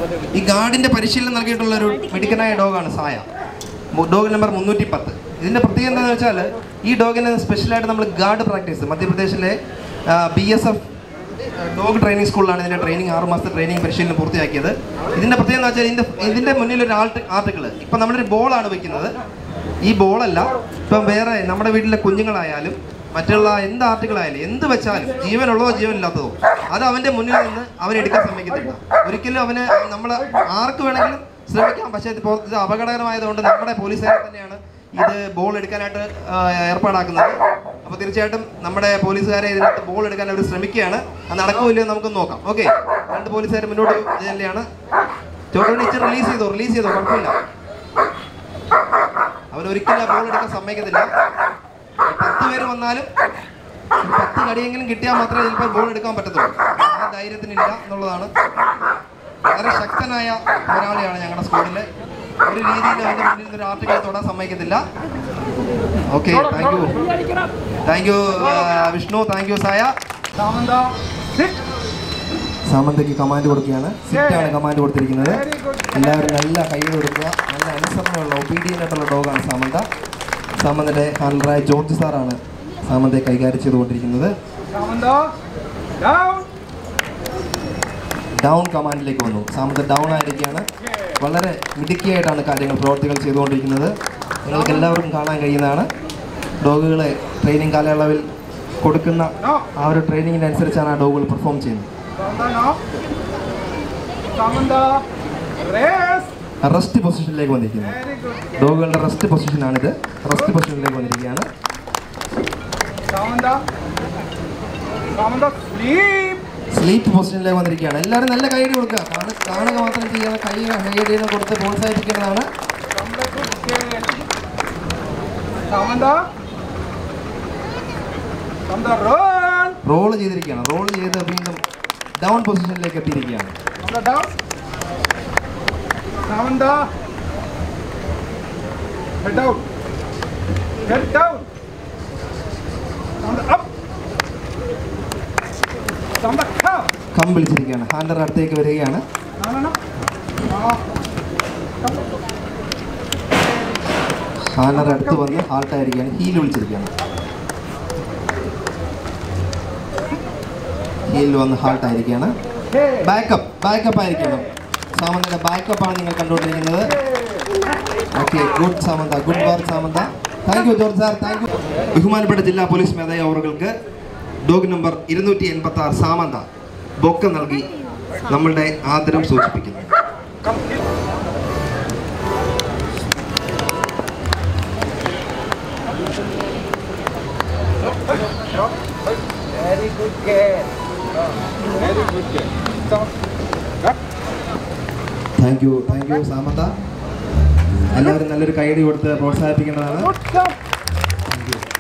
ഈ ഗാർഡിന്റെ പരിശീലനം നൽകിയിട്ടുള്ള ഒരു മിടുക്കനായ ഡോഗാണ് സായ ഡോഗ് നമ്പർ മുന്നൂറ്റി പത്ത് ഇതിന്റെ പ്രത്യേകത എന്താണെന്ന് വെച്ചാൽ ഈ ഡോഗിന് സ്പെഷ്യലായിട്ട് നമ്മൾ ഗാർഡ് പ്രാക്ടീസ് മധ്യപ്രദേശിലെ B S F dog training സ്കൂളിലാണ് ഇതിന്റെ ട്രെയിനിങ് ആറ് മാസത്തെ ട്രെയിനിങ് പരിശീലനം പൂർത്തിയാക്കിയത് ഇതിന്റെ പ്രത്യേകത എന്ന് വെച്ചാൽ ഇതിന്റെ ഇതിന്റെ മുന്നിൽ ഒരു ആർട്ട് ആർട്ടിക്കിൾ ഇപ്പം നമ്മളൊരു ബോളാണ് വെക്കുന്നത് ഈ ബോളല്ല ഇപ്പം വേറെ നമ്മുടെ വീട്ടിലെ കുഞ്ഞുങ്ങളായാലും മറ്റുള്ള എന്ത് ആർട്ടുകളായാലും എന്ത് വെച്ചാലും ജീവനുള്ളതോ ജീവനില്ലാത്തതോ അത് അവന്റെ മുന്നിൽ നിന്ന് അവൻ എടുക്കാൻ ശ്രമിക്കത്തില്ല ഒരിക്കലും അവന് നമ്മൾ ആർക്ക് വേണമെങ്കിലും ശ്രമിക്കാം പക്ഷേ ഇത് പോ- ഇത് അപകടകരമായതുകൊണ്ട് നമ്മുടെ പോലീസുകാരെ തന്നെയാണ് ഇത് ബോൾ എടുക്കാനായിട്ട് ആ, ഏർപ്പാടാക്കുന്നത് അപ്പോൾ തീർച്ചയായിട്ടും നമ്മുടെ പോലീസുകാരെ ഇതിനകത്ത് ബോൾ എടുക്കാൻ അവർ ശ്രമിക്കുകയാണ് അത് നടക്കുമില്ലയോ നമുക്ക് നോക്കാം ഓക്കെ രണ്ട് പോലീസുകാർ മുന്നോട്ട് തന്നെയാണ് ചോട്ടോണി ഇച്ചിരി റിലീസ് ചെയ്തോ റിലീസ് ചെയ്തോ കുഴപ്പമില്ല അവൻ ഒരിക്കലും ആ ബോൾ എടുക്കാൻ സമ്മതിക്കത്തില്ല പത്ത് പേര് വന്നാലും ഒരു പത്ത് കടിയെങ്കിലും കിട്ടിയാൽ മാത്രമേ ചിലപ്പോൾ ബോൾ എടുക്കാൻ പറ്റത്തുള്ളൂ ആ ധൈര്യത്തിനില്ല എന്നുള്ളതാണ് വളരെ ശക്തനായ പോരാളിയാണ് ഞങ്ങളുടെ സ്കൂളിൽ ഒരു രീതിയിൽ അവൻ്റെ മുന്നിൽ നിന്ന് ഒരു ആർട്ടിക്കൽ തൊടാൻ സമ്മതിക്കത്തില്ല okay thank you thank you Vishnu thank you സായ സാമന്ത സിറ്റ് സാമന്തയ്ക്ക് കമാൻഡ് കൊടുക്കുകയാണ് സിറ്റാണ് കമാൻഡ് കൊടുത്തിരിക്കുന്നത് എല്ലാവരും നല്ല കൈകൾ കൊടുക്കുക നല്ല അനുസരണമുള്ള ഒബീഡിയൻ്റ് ആയിട്ടുള്ള ഡോഗാണ് സാമന്ത സാമന്തയുടെ ഹാൻഡറായ ജോർജ് സാറാണ് സാമന്തയെ കൈകാര്യം ചെയ്തുകൊണ്ടിരിക്കുന്നത് സാമന്ത ഡൗൺ ഡൗൺ കമാൻഡിലേക്ക് വന്നു സാമന്ത ഡൗൺ ആയിരിക്കുകയാണ് വളരെ മിടുക്കിയായിട്ടാണ് കാര്യങ്ങൾ പ്രവർത്തികൾ ചെയ്തുകൊണ്ടിരിക്കുന്നത് നിങ്ങൾക്ക് എല്ലാവർക്കും കാണാൻ കഴിയുന്നതാണ് ഡോഗുകളെ ട്രെയിനിങ് കാലയളവിൽ കൊടുക്കുന്ന ആ ഒരു ട്രെയിനിങ്ങിനനുസരിച്ചാണ് ആ ഡോഗുകൾ പെർഫോം ചെയ്യുന്നത് സാമന്ത നോ സാമന്ത റേസ് റെസ്റ്റ് പൊസിഷനിലേക്ക് വന്നിരിക്കുന്നു വെരി ഗുഡ് ഡോഗുകളുടെ റെസ്റ്റ് പൊസിഷനാണിത് റെസ്റ്റ് പൊസിഷനിലേക്ക് വന്നിരിക്കുകയാണ് സാമന്ത സാമന്ത സ്ലീപ് സ്ലീപ്പ് പൊസിഷനിലേക്ക് വന്നിരിക്കുകയാണ് എല്ലാവരും നല്ല കൈയടി കൊടുക്കുക കാണുക കാണുക മാത്രം ചെയ്യാതെ കൈ കൈയടികൾ കൊടുത്ത് പ്രോത്സാഹിപ്പിക്കേണ്ടതാണ് Samantha good girl Samantha Samantha run roll ചെയ്തിരിക്കുകയാണ് റോൾ ചെയ്ത് വീണ്ടും ഡൗൺ പൊസിഷനിലേക്ക് എത്തിയിരിക്കുകയാണ് Samantha down Samantha head down head down Samantha up Samantha come come വിളിച്ചിരിക്കുകയാണ് ഹാൻഡർ അടുത്തേക്ക് വരികയാണ് No, no, no. No. Come. Handler അടുത്ത് വന്ന് ഹാൾട്ടായിരിക്കുകയാണ് ഹീൽ വിളിച്ചിരിക്കുകയാണ് ഹീലിൽ വന്ന് ഹാൾട്ടായിരിക്കുകയാണ് Hey. ബാക്കപ്പ് ബാക്കപ്പ് ആയിരിക്കണം സാമന്തയുടെ ബാക്കപ്പാണ് നിങ്ങൾ കണ്ടുകൊണ്ടിരിക്കുന്നത് okay good Samantha good work Samantha thank you George sir thank you ബഹുമാനപ്പെട്ട ജില്ലാ പോലീസ് മേധാവി അവർക്ക് ഡോഗ് നമ്പർ ഇരുന്നൂറ്റി എൺപത്തി ആറ് സാമന്ത ബൊക്ക നൽകി നമ്മളുടെ ആദരം സൂചിപ്പിക്കുന്നു Very good girl. Very good girl. So, cut. Thank you thank you Samantha എല്ലാവരും നല്ലൊരു കൈയടി കൊടുത്ത് പ്രോത്സാഹിപ്പിക്കേണ്ടതാണ് Good job. താങ്ക് യു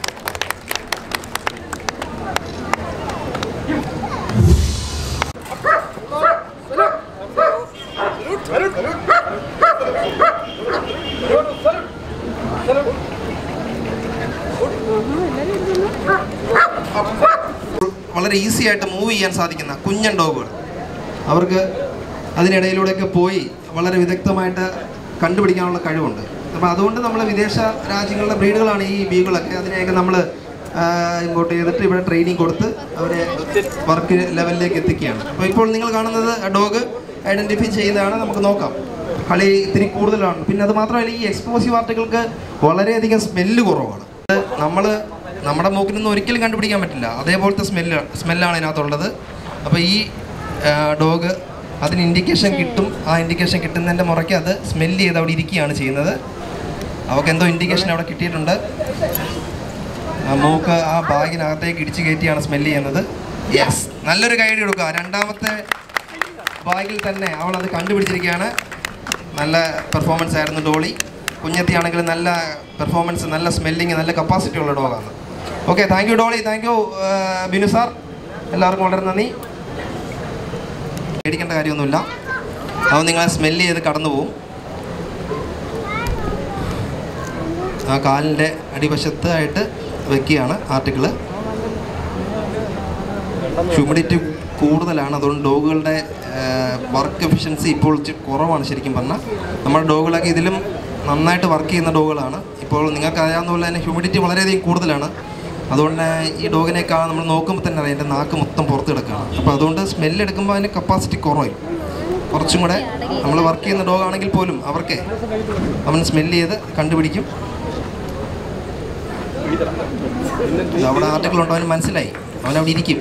വളരെ ഈസി ആയിട്ട് മൂവ് ചെയ്യാൻ സാധിക്കുന്ന കുഞ്ഞൻ ഡോഗുകൾ അവർക്ക് അതിനിടയിലൂടെയൊക്കെ പോയി വളരെ വിദഗ്ധമായിട്ട് കണ്ടുപിടിക്കാനുള്ള കഴിവുണ്ട് അപ്പോൾ അതുകൊണ്ട് നമ്മൾ വിദേശ രാജ്യങ്ങളിലെ ബ്രീഡുകളാണ് ഈ ബീഗുകളൊക്കെ അതിനെയൊക്കെ നമ്മൾ ഇമ്പോർട്ട് ചെയ്തിട്ട് ഇവിടെ ട്രെയിനിങ് കൊടുത്ത് അവരെ വർക്ക് ലെവലിലേക്ക് എത്തിക്കുകയാണ് അപ്പോൾ ഇപ്പോൾ നിങ്ങൾ കാണുന്നത് ഡോഗ് ഐഡൻറ്റിഫൈ ചെയ്യുന്നതാണ് നമുക്ക് നോക്കാം കളി ഇത്തിരി കൂടുതലാണ് പിന്നെ അത് മാത്രമല്ല ഈ എക്സ്പ്ലോസീവ് ആർട്ടുകൾക്ക് വളരെയധികം സ്മെല്ല് കുറവാണ് നമ്മൾ നമ്മുടെ മൂക്കിൽ ഒരിക്കലും കണ്ടുപിടിക്കാൻ പറ്റില്ല അതേപോലത്തെ സ്മെല്ല് സ്മെല്ലാണ് ഇതിനകത്തുള്ളത് അപ്പോൾ ഈ ഡോഗ് അതിന് ഇൻഡിക്കേഷൻ കിട്ടും ആ ഇൻഡിക്കേഷൻ കിട്ടുന്നതിൻ്റെ മുറയ്ക്ക് അത് സ്മെല്ല് ചെയ്ത് അവിടെ ഇരിക്കുകയാണ് ചെയ്യുന്നത് അവൾക്ക് എന്തോ ഇൻഡിക്കേഷൻ അവിടെ കിട്ടിയിട്ടുണ്ട് ആ മൂക്ക് ആ ബാഗിനകത്തേക്ക് ഇടിച്ച് കയറ്റിയാണ് സ്മെല്ല് ചെയ്യുന്നത് യെസ് നല്ലൊരു കൈഡി കൊടുക്കുക രണ്ടാമത്തെ ബാഗിൽ തന്നെ അവൾ അത് കണ്ടുപിടിച്ചിരിക്കുകയാണ് നല്ല പെർഫോമൻസ് ആയിരുന്നു ഡോളി കുഞ്ഞത്തി ആണെങ്കിൽ നല്ല പെർഫോമൻസ് നല്ല സ്മെല്ലിങ് നല്ല കപ്പാസിറ്റി ഉള്ള ഡോഗാണ് okay thank you Dolly thank you Binu sir എല്ലാവർക്കും വളരെ നന്ദി പേടിക്കേണ്ട കാര്യമൊന്നുമില്ല അവൻ നിങ്ങളെ സ്മെല്ല് ചെയ്ത് കടന്നു പോവും ആ കാലിൻ്റെ അടിവശത്ത് ആയിട്ട് വെക്കുകയാണ് ആർട്ടിക്കിൾ ഹ്യൂമിഡിറ്റി കൂടുതലാണ് അതുകൊണ്ട് ഡോഗുകളുടെ ആ, വർക്ക് എഫിഷ്യൻസി ഇപ്പോൾ ഇച്ചിരി കുറവാണ് ശരിക്കും പറഞ്ഞാൽ നമ്മുടെ ഡോഗുകളൊക്കെ ഇതിലും നന്നായിട്ട് വർക്ക് ചെയ്യുന്ന ഡോഗുകളാണ് ഇപ്പോൾ നിങ്ങൾക്ക് അറിയാവുന്ന പോലെ തന്നെ ഹ്യൂമിഡിറ്റി വളരെയധികം കൂടുതലാണ് അതുകൊണ്ട് തന്നെ ഈ ഡോഗിനേക്കാൾ നമ്മൾ നോക്കുമ്പോൾ തന്നെ അറിയാം എൻ്റെ നാക്ക് മൊത്തം പുറത്ത് കിടക്കുകയാണ് അപ്പോൾ അതുകൊണ്ട് സ്മെല്ല് എടുക്കുമ്പോൾ അതിന് കപ്പാസിറ്റി കുറയും കുറച്ചും കൂടെ നമ്മൾ വർക്ക് ചെയ്യുന്ന ഡോഗ് ആണെങ്കിൽ പോലും അവർക്ക് അവൻ സ്മെല്ല് ചെയ്ത് കണ്ടുപിടിക്കും ഇത് അവിടെ ആർട്ടിക്കിൾ ഉണ്ടോ അവന് മനസ്സിലായി അവൻ അവിടെ ഇരിക്കും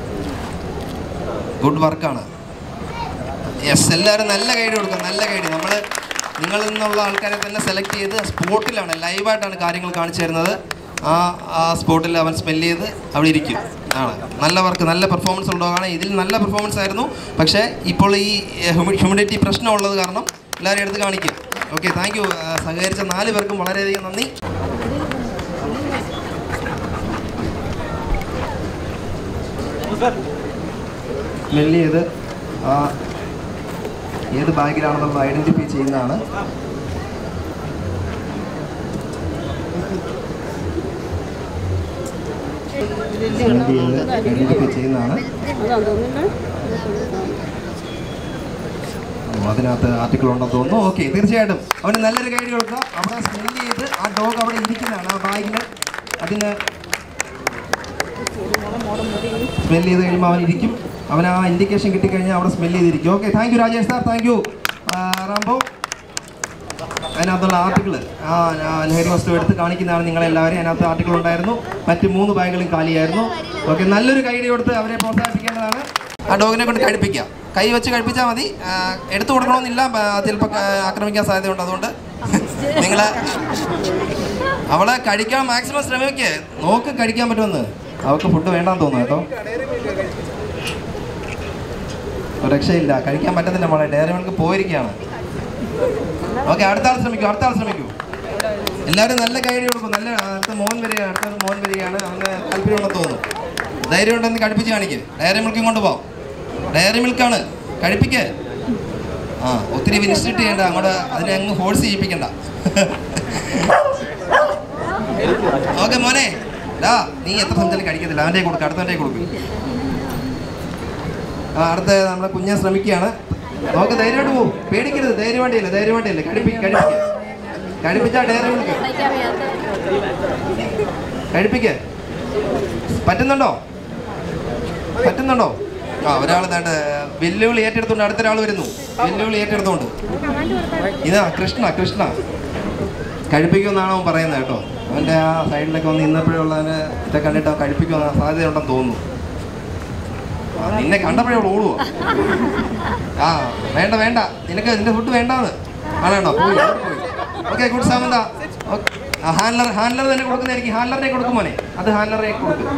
ഗുഡ് വർക്കാണ് യെസ് എല്ലാവരും നല്ല ഗൈഡ് കൊടുക്കുക നല്ല ഗൈഡ് നമ്മൾ നിങ്ങളിൽ നിന്നുള്ള ആൾക്കാരെ തന്നെ സെലക്ട് ചെയ്ത് സ്പോട്ടിലാണ് ലൈവായിട്ടാണ് കാര്യങ്ങൾ കാണിച്ചു തരുന്നത് ആ ആ സ്പോട്ടിൽ അവൻ സ്മെല്ല് ചെയ്ത് അവിടെ ഇരിക്കും ആണ് നല്ല വർക്ക് നല്ല പെർഫോമൻസ് ഉള്ളതാണ് ഇതിൽ നല്ല പെർഫോമൻസ് ആയിരുന്നു പക്ഷേ ഇപ്പോൾ ഈ ഹ്യൂമിഡിറ്റി പ്രശ്നമുള്ളത് കാരണം എല്ലാവരും എടുത്ത് കാണിക്കും ഓക്കെ താങ്ക് യു സഹകരിച്ച നാല് പേർക്കും വളരെയധികം നന്ദി സ്മെല്ല് ചെയ്ത് ആ ഏത് ബാഗിലാണെന്നുള്ളത് ഐഡൻറ്റിഫൈ ചെയ്യുന്നതാണ് സ്മെല്ല് ചെയ്ത് ഐഡൻറ്റിഫൈ ചെയ്യുന്നതാണ് ഓ, അതിനകത്ത് ആർട്ടിക്കിൾ ഉണ്ടെന്ന് തോന്നുന്നു ഓക്കെ തീർച്ചയായിട്ടും അവന് നല്ലൊരു ഗൈഡ് കൊടുക്കുക അവിടെ സ്മെല്ല് ചെയ്ത് ആ ഡോഗ് അവിടെ ഇരിക്കുന്നതാണ് ആ ബാഗിൽ അതിന് സ്മെല്ല് ചെയ്ത് കഴിയുമ്പോൾ അവൻ ഇരിക്കും അവൻ ആ ഇൻഡിക്കേഷൻ കിട്ടിക്കഴിഞ്ഞാൽ അവിടെ സ്മെല്ല് ചെയ്തിരിക്കും okay thank you Rajesh sir thank you Rambo അതിനകത്തുള്ള ആർട്ടിക്കിൾ ആ ആ, ലഹരി വസ്തു എടുത്ത് കാണിക്കുന്നതാണ് നിങ്ങളെല്ലാവരും അതിനകത്ത് ആർട്ടിക്കിൾ ഉണ്ടായിരുന്നു മറ്റ് മൂന്ന് ബാഗുകളും കാലിയായിരുന്നു ഓക്കെ നല്ലൊരു കൈഡി കൊടുത്ത് അവരെ പ്രോത്സാഹിപ്പിക്കേണ്ടതാണ് ആ ഡോഗിനെ കൊണ്ട് കഴിപ്പിക്കുക കൈ വെച്ച് കഴിപ്പിച്ചാൽ മതി ആ, എടുത്തു കൊടുക്കണമെന്നില്ല ചിലപ്പോൾ ആക്രമിക്കാൻ സാധ്യതയുണ്ട് അതുകൊണ്ട് നിങ്ങൾ അവളെ കഴിക്കാൻ മാക്സിമം ശ്രമിക്കുക നോക്ക് കഴിക്കാൻ പറ്റുമെന്ന് അവൾക്ക് ഫുഡ് വേണ്ടാന്ന് തോന്നുന്നു കേട്ടോ ഒരു രക്ഷയില്ല കഴിക്കാൻ പറ്റത്തില്ല മോളെ ഡയറി മിൽക്ക് പോയിരിക്കുകയാണ് ഓക്കെ അടുത്ത ആൾ ശ്രമിക്കൂ അടുത്ത ആൾ ശ്രമിക്കൂ എല്ലാവരും നല്ല ഗൈഡ് കൊടുക്കും നല്ല അടുത്ത മോൻ വരികയാണ് അടുത്ത മോൻ വരികയാണ് അവന് താല്പര്യമുണ്ടെന്ന് തോന്നുന്നു ധൈര്യം ഉണ്ടെന്ന് കഴിപ്പിച്ച് കാണിക്ക് ഡയറി മിൽക്കും കൊണ്ട് പോവാം ഡയറി മിൽക്കാണ് കഴിപ്പിക്ക് ആ ഒത്തിരി വിനിസ്റ്റിട്ട് ചെയ്യണ്ട അങ്ങോട്ട് അതിനെ അങ്ങ് ഫോഴ്സ് ചെയ്യിപ്പിക്കണ്ട ഓക്കെ മോനെ ഡാ നീ എത്ര സംസാരം കഴിക്കത്തില്ല അവൻ്റെ കൊടുക്കുക അടുത്തവൻ്റെ കൊടുക്കും ആ അടുത്ത നമ്മുടെ കുഞ്ഞെ ശ്രമിക്കുകയാണ് നോക്ക് ധൈര്യമായിട്ട് പോകും പേടിക്കരുത് ധൈര്യമായിട്ടില്ല ധൈര്യമായിട്ടില്ല കഴിപ്പി കഴിപ്പിക്ക കഴിപ്പിച്ചാ ഡയറി മിൽക്ക് കഴിപ്പിക്ക് പറ്റുന്നുണ്ടോ പറ്റുന്നുണ്ടോ ആ ഒരാൾ ദാണ്ട് വെല്ലുവിളി ഏറ്റെടുത്തോണ്ട് അടുത്തൊരാൾ വരുന്നു വെല്ലുവിളി ഏറ്റെടുത്തോണ്ട് ഇതാ കൃഷ്ണ കൃഷ്ണ കഴിപ്പിക്കുമെന്നാണ് അവൻ പറയുന്നത് കേട്ടോ അവൻ്റെ ആ സൈഡിലൊക്കെ വന്ന് ഇന്നപ്പോഴുള്ളതിന് ഇതൊക്കെ കണ്ടിട്ട് അവൻ കഴിപ്പിക്കുമെന്ന സാധ്യതയുണ്ടെന്ന് തോന്നുന്നു ആ, നിന്നെ കണ്ടപ്പോഴേ അവൾ ഓടുവോ ആ വേണ്ട വേണ്ട നിനക്ക് നിന്റെ ഫുഡ് വേണ്ടാന്ന് ആണോ പോയി അവിടെ പോയി okay good Samantha handler handler തന്നെ കൊടുക്കുന്നതായിരിക്കും ഹാൻഡലറിനെ കൊടുക്കും മോനെ അത് ഹാൻഡലറെ കൊടുക്കും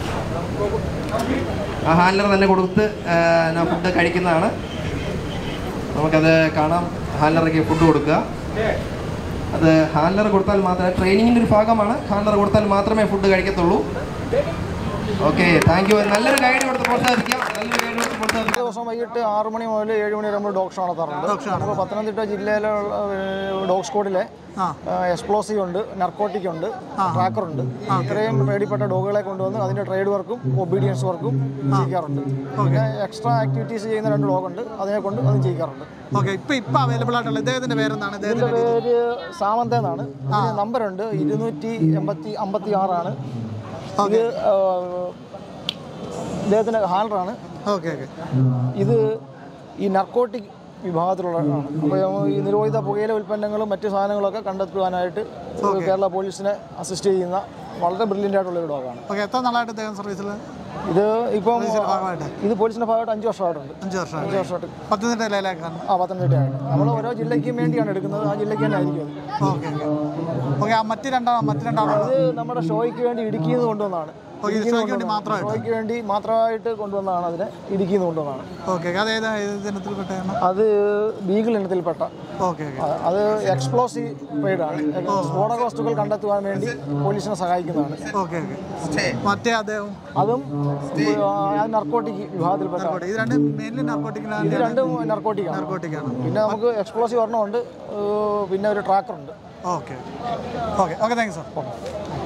ആ ഹാൻഡലർ തന്നെ കൊടുത്ത് ഫുഡ് കഴിക്കുന്നതാണ് നമുക്കത് കാണാം ഹാൻഡലർക്ക് ഫുഡ് കൊടുക്കുക അത് ഹാൻഡലർ കൊടുത്താൽ മാത്രമേ ട്രെയിനിങ്ങിൻ്റെ ഒരു ഭാഗമാണ് ഹാൻഡലർ കൊടുത്താൽ മാത്രമേ ഫുഡ് കഴിക്കത്തുള്ളൂ ഓക്കെ താങ്ക് യു നല്ലൊരു ഗൈഡ് കൊടുത്ത് പ്രോത്സാഹിപ്പിക്കാം നല്ലൊരു ഗൈഡ് കൊടുത്ത് പ്രോത്സാഹിപ്പിക്കാം ദിവസം വൈകിട്ട് ആറ് മണി മുതൽ ഏഴ് മണി വരെ നമ്മൾ ഡോഗ് ഷോ നടത്താറുണ്ട് നമുക്ക് പത്തനംതിട്ട ജില്ലയിലെ ഡോഗ് സ്ക്വാഡിലെ എക്സ്പ്ലോസീവ് ഉണ്ട് നർക്കോട്ടിക് ഉണ്ട് ട്രാക്കർ ഉണ്ട് ഇത്രയും പേടിപ്പെട്ട ഡോഗുകളെ കൊണ്ടുവന്ന് അതിന്റെ ട്രേഡ് വർക്കും ഒബീഡിയൻസ് വർക്കും ചെയ്യിക്കാറുണ്ട് പിന്നെ എക്സ്ട്രാ ആക്ടിവിറ്റീസ് ചെയ്യുന്ന രണ്ട് ഡോഗ് ഉണ്ട് അതിനെ കൊണ്ട് അതും ചെയ്യിക്കാറുണ്ട് ഓക്കെ ഇപ്പൊ ഇപ്പൊ അവൈലബിൾ ആയിട്ടുള്ള ഇദ്ദേഹത്തിന്റെ പേരെന്താണ് ഇതിന്റെ ഇദ്ദേഹത്തിന്റെ പേര് സാമന്ത എന്നാണ് നമ്പർ ഉണ്ട് ഇരുന്നൂറ്റി എൺപത്തി അമ്പത്തി ആറാണ് ഇത് ആ, ഇദ്ദേഹത്തിന്റെ ഹാൻഡറാണ് ഓക്കെ ഓക്കെ ഇത് ഈ നർക്കോട്ടിക് വിഭാഗത്തിലുള്ളതാണ് അപ്പോൾ ഈ നിരോധിത പുകയില ഉൽപ്പന്നങ്ങളും മറ്റു സാധനങ്ങളൊക്കെ കണ്ടെത്തുവാനായിട്ട് കേരള പോലീസിനെ അസിസ്റ്റ് ചെയ്യുന്ന വളരെ ബ്രില്യൻ്റ് ആയിട്ടുള്ള ഒരു ഡോഗാണ് ഓക്കെ എത്ര നാളായിട്ട് ഇദ്ദേഹം സർവീസിൽ ഇത് ഇപ്പം ഭാഗമായിട്ട് ഇത് പോലീസിന്റെ ഭാഗമായിട്ട് അഞ്ച് വർഷമായിട്ടുണ്ട് അഞ്ച് വർഷം അഞ്ച് വർഷമായിട്ട് പത്തനംതിട്ട ജില്ലയിലേക്കാണ് ആ പത്തനംതിട്ടയായിട്ട് നമ്മൾ ഓരോ ജില്ലയ്ക്കും വേണ്ടിയാണ് എടുക്കുന്നത് ആ ജില്ലയ്ക്ക് തന്നെ ആയിരിക്കും അത് ഓക്കെ ഓക്കെ ഓക്കെ ആ മറ്റ് രണ്ടാം മറ്റ് രണ്ടാമത് ഇത് നമ്മുടെ ഷോയ്ക്ക് വേണ്ടി ഇടുക്കിയിൽ നിന്ന് കൊണ്ടുവന്നതാണ് ഓക്കെ ഇത് ഷോയ്ക്ക് വേണ്ടി മാത്രമായിട്ട് ഷോയ്ക്ക് വേണ്ടി മാത്രമായിട്ട് കൊണ്ടുവന്നതാണ് അതിനെ ഇടുക്കിയിൽ നിന്ന് കൊണ്ടുവന്നതാണ് ഓക്കെ അത് ഏത് ഏത് ഇനത്തിൽപ്പെട്ടതാണ് അത് ബീഗിൾ ഇനത്തിൽപ്പെട്ട ഓക്കെ ഓക്കെ ആ, അത് എക്സ്പ്ലോസീവ് റെയ്ഡാണ് സ്ഫോടക വസ്തുക്കൾ കണ്ടെത്തുവാൻ വേണ്ടി പോലീസിനെ സഹായിക്കുന്നതാണ് ഓക്കെ ഓക്കെ മറ്റേ അദ്ദേഹം അതും നർക്കോട്ടിക് വിഭാഗത്തിൽപ്പെട്ട ഇത് രണ്ട് മെയിൻലി ഇത് നാർക്കോട്ടിക്കിലാണ് രണ്ടും നർക്കോട്ടിക്കാണ് നാർക്കോട്ടിക്കാണ് പിന്നെ നമുക്ക് എക്സ്പ്ലോസീവ് ഒരെണ്ണമുണ്ട് ഏഹ് പിന്നെ ഒരു ട്രാക്കറുണ്ട് okay okay okay thank you sir